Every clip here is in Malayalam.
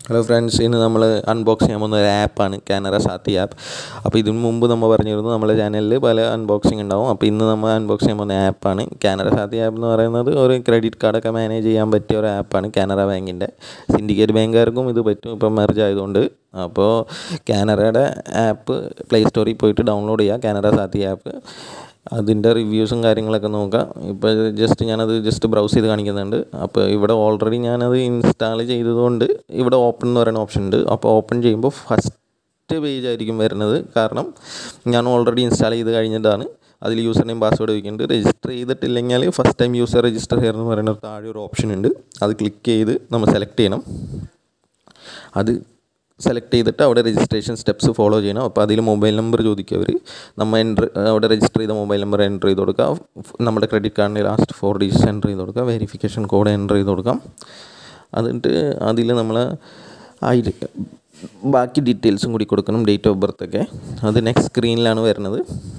ഹലോ ഫ്രണ്ട്സ് ഇന്ന് നമ്മൾ അൺബോക്സ് ചെയ്യാൻ പോകുന്ന ഒരു ആപ്പാണ് കാനറ സാത്തി ആപ്പ് അപ്പോൾ ഇതിനു മുമ്പ് നമ്മൾ പറഞ്ഞിരുന്നു നമ്മുടെ ചാനലിൽ പല അൺബോക്സിംഗ് ഉണ്ടാവും അപ്പോൾ ഇന്ന് നമ്മൾ അൺബോക്സ് ചെയ്യാൻ പോകുന്ന ആപ്പാണ് കാനറ സാത്തി ആപ്പ് എന്ന് പറയുന്നത് ഒരു ക്രെഡിറ്റ് കാർഡൊക്കെ മാനേജ് ചെയ്യാൻ പറ്റിയ ഒരു ആപ്പാണ് കാനറ ബാങ്കിൻ്റെ സിൻഡിക്കേറ്റ് ബാങ്കുകാർക്കും ഇത് പറ്റും ഇപ്പം മെർജ് ആയതുകൊണ്ട് അപ്പോൾ കാനറയുടെ ആപ്പ് പ്ലേ സ്റ്റോറിൽ പോയിട്ട് ഡൗൺലോഡ് ചെയ്യുക കാനറ സാത്തി ആപ്പ് അതിൻ്റെ റിവ്യൂസും കാര്യങ്ങളൊക്കെ നോക്കാം ഇപ്പോൾ ജസ്റ്റ് ഞാനത് ജസ്റ്റ് ബ്രൗസ് ചെയ്ത് കാണിക്കുന്നുണ്ട് അപ്പോൾ ഇവിടെ ഓൾറെഡി ഞാനത് ഇൻസ്റ്റാൾ ചെയ്തതുകൊണ്ട് ഇവിടെ ഓപ്പൺ എന്ന് പറയുന്ന ഓപ്ഷൻ ഉണ്ട് അപ്പോൾ ഓപ്പൺ ചെയ്യുമ്പോൾ ഫസ്റ്റ് പേജ് ആയിരിക്കും വരുന്നത് കാരണം ഞാൻ ഓൾറെഡി ഇൻസ്റ്റാൾ ചെയ്ത് കഴിഞ്ഞതാണ് അതിൽ യൂസർ നെയിം പാസ്വേഡ് വയ്ക്കുന്നുണ്ട് രജിസ്റ്റർ ചെയ്തിട്ടില്ലെങ്കിൽ ഫസ്റ്റ് ടൈം യൂസർ രജിസ്റ്റർ ചെയ്യണമെന്ന് പറയുന്ന താഴെ ഒരു ഓപ്ഷൻ ഉണ്ട് അത് ക്ലിക്ക് ചെയ്ത് നമ്മൾ സെലക്ട് ചെയ്യണം അത് സെലക്ട് ചെയ്തിട്ട് അവിടെ രജിസ്ട്രേഷൻ സ്റ്റെപ്സ് ഫോളോ ചെയ്യണം അപ്പോൾ അതിൽ മൊബൈൽ നമ്പർ ചോദിക്കും അവർ നമ്മൾ എൻ്റർ അവിടെ രജിസ്റ്റർ ചെയ്ത മൊബൈൽ നമ്പർ എൻ്റർ ചെയ്ത് കൊടുക്കുക നമ്മുടെ ക്രെഡിറ്റ് കാർഡിൻ്റെ ലാസ്റ്റ് ഫോർ ഡിജിറ്റ്സ് എൻ്റർ ചെയ്ത് കൊടുക്കുക വെരിഫിക്കേഷൻ കോഡ് എൻ്റർ ചെയ്ത് കൊടുക്കാം എന്നിട്ട് അതിൽ നമ്മൾ ആയിരം ബാക്കി ഡീറ്റെയിൽസും കൂടി കൊടുക്കണം ഡേറ്റ് ഓഫ് ബർത്ത് ഒക്കെ അത് നെക്സ്റ്റ് സ്ക്രീനിലാണ് വരുന്നത്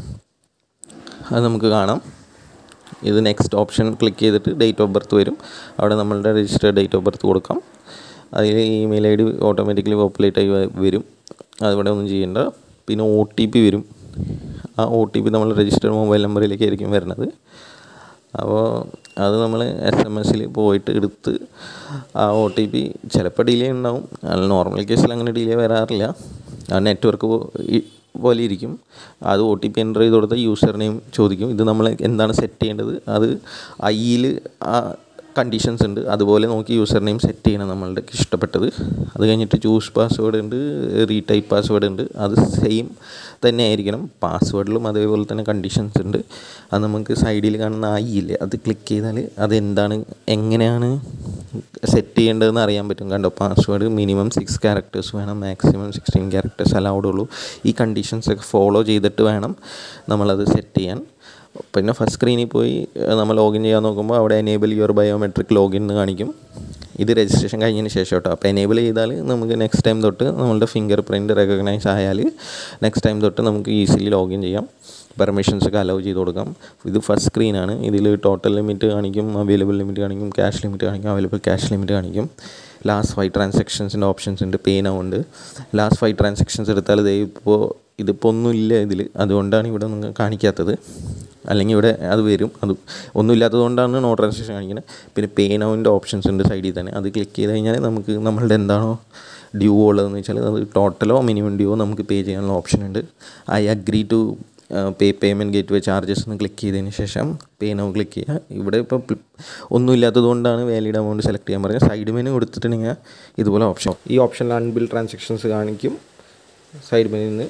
അത് നമുക്ക് കാണാം ഇത് നെക്സ്റ്റ് ഓപ്ഷൻ ക്ലിക്ക് ചെയ്തിട്ട് ഡേറ്റ് ഓഫ് ബർത്ത് വരും അവിടെ നമ്മളുടെ രജിസ്റ്റേർഡ് ഡേറ്റ് ഓഫ് ബർത്ത് കൊടുക്കാം അതിൽ email I D automatically populate ആയി വരും അതിവിടെ ഒന്നും ചെയ്യേണ്ട പിന്നെ ഒ ടി പി വരും ആ ഒ ടി പി നമ്മൾ രജിസ്റ്റേർഡ് മൊബൈൽ നമ്പറിലേക്ക് ആയിരിക്കും വരുന്നത് അപ്പോൾ അത് നമ്മൾ എസ് എം എസിൽ പോയിട്ട് എടുത്ത് ആ ഒ ടി പി ചിലപ്പോൾ ഡിലേ ഉണ്ടാവും നോർമൽ കേസിൽ അങ്ങനെ ഡിലേ വരാറില്ല ആ നെറ്റ്വർക്ക് പോലെ ഇരിക്കും അത് ഒ ടി പി എൻ്റർ ചെയ്ത് കൊടുത്ത യൂസർ നെയിം ചോദിക്കും ഇത് നമ്മൾ എന്താണ് സെറ്റ് ചെയ്യേണ്ടത് അത് ഐയിൽ ആ കണ്ടീഷൻസ് ഉണ്ട് അതുപോലെ നോക്കി യൂസർ നെയിം സെറ്റ് ചെയ്യണം നമ്മളുടെ ഇഷ്ടപ്പെട്ടത് അത് കഴിഞ്ഞിട്ട് ചൂസ് പാസ്വേഡ് ഉണ്ട് റീടൈപ്പ് പാസ്വേഡ് ഉണ്ട് അത് സെയിം തന്നെ ആയിരിക്കണം പാസ്വേഡിലും അതേപോലെ തന്നെ കണ്ടീഷൻസ് ഉണ്ട് അത് നമുക്ക് സൈഡിൽ കാണുന്ന ഐ ഇല്ലേ അത് ക്ലിക്ക് ചെയ്താൽ അതെന്താണ് എങ്ങനെയാണ് സെറ്റ് ചെയ്യേണ്ടതെന്ന് അറിയാൻ പറ്റും കണ്ടോ പാസ്വേഡ് മിനിമം സിക്സ് ക്യാരക്ടേഴ്സ് വേണം മാക്സിമം സിക്സ്റ്റീൻ ക്യാരക്ടേഴ്സ് അലൗഡ് ഉള്ളൂ ഈ കണ്ടീഷൻസ് ഒക്കെ ഫോളോ ചെയ്തിട്ട് വേണം നമ്മളത് സെറ്റ് ചെയ്യാൻ പിന്നെ ഫസ്റ്റ് സ്ക്രീനിൽ പോയി നമ്മൾ ലോഗിൻ ചെയ്യാൻ നോക്കുമ്പോൾ അവിടെ എനേബിൾ യുവർ ബയോമെട്രിക് ലോഗിൻ എന്ന് കാണിക്കും ഇത് രജിസ്ട്രേഷൻ കഴിഞ്ഞതിന് ശേഷം കേട്ടോ അപ്പോൾ എനേബിൾ ചെയ്താൽ നമുക്ക് നെക്സ്റ്റ് ടൈം തൊട്ട് നമ്മളുടെ ഫിംഗർ പ്രിൻറ്റ് റെക്കഗ്നൈസ് ആയാൽ നെക്സ്റ്റ് ടൈം തൊട്ട് നമുക്ക് ഈസിലി ലോഗിൻ ചെയ്യാം പെർമിഷൻസ് ഒക്കെ അലൗ ചെയ്ത് കൊടുക്കാം ഇത് ഫസ്റ്റ് സ്ക്രീനാണ് ഇതിൽ ടോട്ടൽ ലിമിറ്റ് കാണിക്കും അവൈലബിൾ ലിമിറ്റ് കാണിക്കും ക്യാഷ് ലിമിറ്റ് കാണിക്കും അവൈലബിൾ ക്യാഷ് ലിമിറ്റ് കാണിക്കും ലാസ്റ്റ് ഫൈവ് ട്രാൻസാക്ഷൻസിൻ്റെ ഓപ്ഷൻസ് ഉണ്ട് പേ നൗ ഉണ്ട് ലാസ്റ്റ് ഫൈവ് ട്രാൻസാക്ഷൻസ് എടുത്താൽ ഇതേ ഇപ്പോൾ ഇതിപ്പോൾ ഒന്നുമില്ല ഇതിൽ അതുകൊണ്ടാണ് ഇവിടെ നിങ്ങൾ കാണിക്കാത്തത് അല്ലെങ്കിൽ ഇവിടെ അത് വരും അത് ഒന്നുമില്ലാത്തത് കൊണ്ടാണ് നോ ട്രാൻസാക്ഷൻ കാണിക്കുന്നത് പിന്നെ പേ നൗവിൻ്റെ ഓപ്ഷൻസ് ഉണ്ട് സൈഡിൽ തന്നെ അത് ക്ലിക്ക് ചെയ്ത് കഴിഞ്ഞാൽ നമുക്ക് നമ്മളുടെ എന്താണോ ഡ്യൂ ഉള്ളതെന്ന് വെച്ചാൽ അത് ടോട്ടലോ മിനിമം ഡ്യൂവോ നമുക്ക് പേ ചെയ്യാനുള്ള ഓപ്ഷൻ ഉണ്ട് I agree to pay payment gateway charges എന്ന് ക്ലിക്ക് ചെയ്തതിന് ശേഷം പേ നൗ ക്ലിക്ക് ചെയ്യുക ഇവിടെ ഇപ്പോൾ ഒന്നുമില്ലാത്തത് കൊണ്ടാണ് വാലിഡ് എമൗണ്ട് സെലക്ട് ചെയ്യാൻ പറഞ്ഞത് സൈഡ് മെനു കൊടുത്തിട്ടുണ്ടെങ്കിൽ ഇതുപോലെ ഓപ്ഷൻ ഈ ഓപ്ഷനിൽ അൺബിൽ ട്രാൻസാക്ഷൻസ് കാണിക്കും സൈഡ് മെനുവിൽ നിന്ന്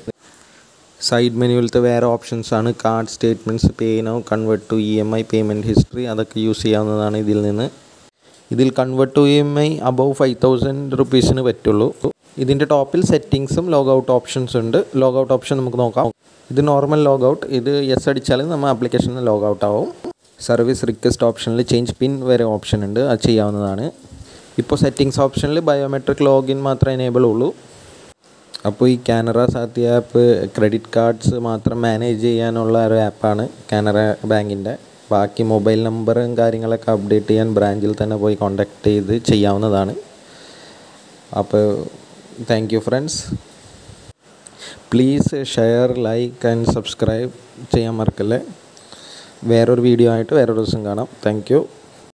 സൈഡ് മെനുവിലത്തെ വേറെ ഓപ്ഷൻസ് ആണ് card statements pay now convert to E M I payment history അതൊക്കെ യൂസ് ചെയ്യാവുന്നതാണ് ഇതിൽ നിന്ന് ഇതിൽ convert to E M I above five thousand റുപ്പീസിന് പറ്റുള്ളൂ ഇതിൻ്റെ ടോപ്പിൽ സെറ്റിങ്സും ലോഗ് ഔട്ട് ഓപ്ഷൻസ് ഉണ്ട് ലോഗ് ഔട്ട് ഓപ്ഷൻ നമുക്ക് നോക്കാം ഇത് നോർമൽ ലോഗ് ഔട്ട് ഇത് യെസ് അടിച്ചാൽ നമ്മൾ ആപ്ലിക്കേഷനിൽ ലോഗ് ഔട്ട് ആവും സർവീസ് റിക്വസ്റ്റ് ഓപ്ഷനിൽ ചേഞ്ച് പിൻ വരെ ഓപ്ഷൻ ഉണ്ട് അത് ചെയ്യാവുന്നതാണ് ഇപ്പോൾ സെറ്റിങ്സ് ഓപ്ഷനിൽ ബയോമെട്രിക് ലോഗിൻ മാത്രമേ എനേബിൾ ഉള്ളൂ അപ്പോൾ ഈ Canara Saathi app credit cards മാത്രം മാനേജ് ചെയ്യാനുള്ള ഒരു ആപ്പാണ് കാനറ ബാങ്കിൻ്റെ ബാക്കി മൊബൈൽ നമ്പറും കാര്യങ്ങളൊക്കെ അപ്ഡേറ്റ് ചെയ്യാൻ ബ്രാഞ്ചിൽ തന്നെ പോയി കോണ്ടാക്ട് ചെയ്ത് ചെയ്യാവുന്നതാണ് അപ്പോൾ thank you friends please share like and subscribe ചെയ്യാൻ മറക്കല്ലേ വേറൊരു വീഡിയോ ആയിട്ട് വേറൊരു ദിവസം കാണാം താങ്ക് യു